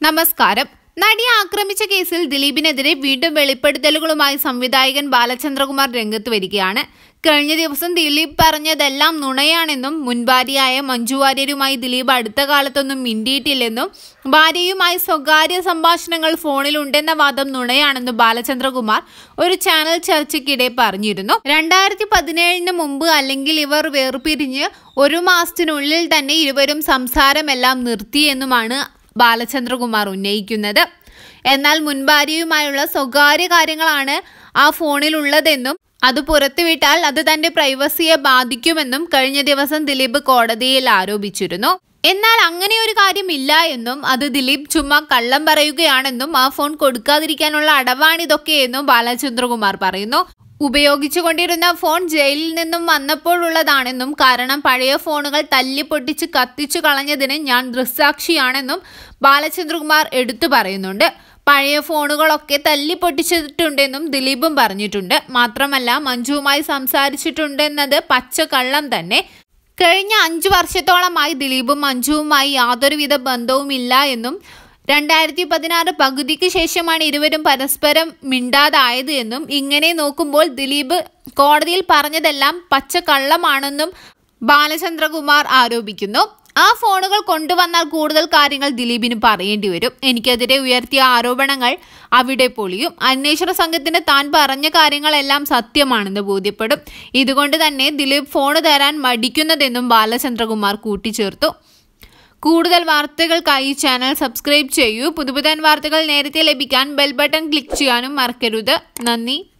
നമസ്കാരം നടിയെ ആക്രമിച്ച കേസിൽ ദിലീപിനെതിരെ വീണ്ടും വെളിപ്പെടുത്തലുകളുമായി സംവിധായകൻ ബാലചന്ദ്രകുമാർ രംഗത്ത് വരികയാണ് കഴിഞ്ഞ ദിവസം ദിലീപ് പറഞ്ഞതെല്ലാം നുണയാണെന്നും മുൻഭാര്യയായ മഞ്ജു വാര്യരുമായി ദിലീപ് അടുത്ത കാലത്തൊന്നും മിണ്ടിയിട്ടില്ലെന്നും ഭാര്യയുമായി സ്വകാര്യ സംഭാഷണങ്ങൾ ഫോണിലുണ്ടെന്ന വാദം നുണയാണെന്നും ബാലചന്ദ്രകുമാർ ഒരു ചാനൽ ചർച്ചയ്ക്കിടെ പറഞ്ഞിരുന്നു രണ്ടായിരത്തി പതിനേഴിന് മുമ്പ് അല്ലെങ്കിൽ ഇവർ വേർപിരിഞ്ഞ് ഒരു മാസത്തിനുള്ളിൽ തന്നെ ഇരുവരും സംസാരമെല്ലാം നിർത്തിയെന്നുമാണ് ബാലചന്ദ്രകുമാർ ഉന്നയിക്കുന്നത് എന്നാൽ മുൻഭാര്യയുമായുള്ള സ്വകാര്യ കാര്യങ്ങളാണ് ആ ഫോണിലുള്ളതെന്നും അത് പുറത്തുവിട്ടാൽ അത് തന്റെ പ്രൈവസിയെ ബാധിക്കുമെന്നും കഴിഞ്ഞ ദിവസം ദിലീപ് കോടതിയിൽ ആരോപിച്ചിരുന്നു എന്നാൽ അങ്ങനെ ഒരു കാര്യമില്ല എന്നും അത് ദിലീപ് ചുമ്മാ കള്ളം പറയുകയാണെന്നും ആ ഫോൺ കൊടുക്കാതിരിക്കാനുള്ള അടവാണിതൊക്കെയെന്നും ബാലചന്ദ്രകുമാർ പറയുന്നു ഉപയോഗിച്ചുകൊണ്ടിരുന്ന ഫോൺ ജയിലിൽ നിന്നും വന്നപ്പോഴുള്ളതാണെന്നും കാരണം പഴയ ഫോണുകൾ തല്ലിപ്പൊട്ടിച്ച് കത്തിച്ചു കളഞ്ഞതിന് ഞാൻ ദൃക്സാക്ഷിയാണെന്നും ബാലചന്ദ്രകുമാർ എടുത്തു പറയുന്നുണ്ട് പഴയ ഫോണുകളൊക്കെ തല്ലിപ്പൊട്ടിച്ചിട്ടുണ്ടെന്നും ദിലീപും പറഞ്ഞിട്ടുണ്ട് മാത്രമല്ല മഞ്ജുവുമായി സംസാരിച്ചിട്ടുണ്ടെന്നത് പച്ച കള്ളം തന്നെ കഴിഞ്ഞ അഞ്ചു വർഷത്തോളമായി ദിലീപും മഞ്ജുവുമായി യാതൊരുവിധ ബന്ധവുമില്ല എന്നും രണ്ടായിരത്തി പതിനാറ് പകുതിക്ക് ശേഷമാണ് ഇരുവരും പരസ്പരം മിണ്ടാതായത് എന്നും ഇങ്ങനെ നോക്കുമ്പോൾ ദിലീപ് കോടതിയിൽ പറഞ്ഞതെല്ലാം പച്ച കള്ളമാണെന്നും ബാലചന്ദ്രകുമാർ ആരോപിക്കുന്നു ആ ഫോണുകൾ കൊണ്ടുവന്നാൽ കൂടുതൽ കാര്യങ്ങൾ ദിലീപിന് പറയേണ്ടി വരും എനിക്കെതിരെ ഉയർത്തിയ ആരോപണങ്ങൾ അവിടെ പൊളിയും അന്വേഷണ സംഘത്തിന് താൻ പറഞ്ഞ കാര്യങ്ങളെല്ലാം സത്യമാണെന്ന് ബോധ്യപ്പെടും ഇതുകൊണ്ട് തന്നെ ദിലീപ് ഫോൺ തരാൻ മടിക്കുന്നതെന്നും ബാലചന്ദ്രകുമാർ കൂട്ടിച്ചേർത്തു കൂടുതൽ വാർത്തകൾക്കായി ചാനൽ സബ്സ്ക്രൈബ് ചെയ്യൂ പുതുപുതൻ വാർത്തകൾ നേരത്തെ ലഭിക്കാൻ ബെൽ ബട്ടൺ ക്ലിക്ക് ചെയ്യാനും മറക്കരുത് നന്ദി